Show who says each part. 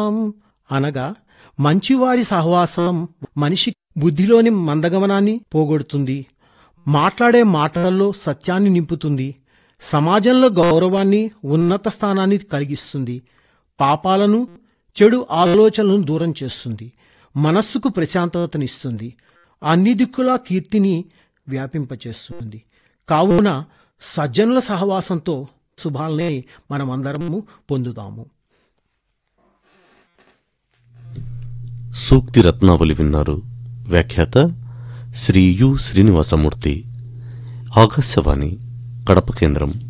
Speaker 1: సహవాసం అనగా మంచివారి సహవాసం మనిషి బుద్ధిలోని మందగమనాన్ని పోగొడుతుంది మాట్లాడే మాటలలో సత్యాన్ని నింపుతుంది సమాజంలో గౌరవాన్ని ఉన్నత స్థానాన్ని కలిగిస్తుంది పాపాలను చెడు ఆలోచనలను దూరం చేస్తుంది మనస్సుకు ప్రశాంతతనిస్తుంది అన్ని దిక్కులా కీర్తిని వ్యాపింపచేస్తుంది కావున సజ్జనుల సహవాసంతో శుభాలనే మనమందరము పొందుదాము
Speaker 2: సూక్తి రత్నావళి విన్నారు వ్యాఖ్యాత శ్రీ యు శ్రీనివాసమూర్తి ఆకాశవాణి కడప కేంద్రం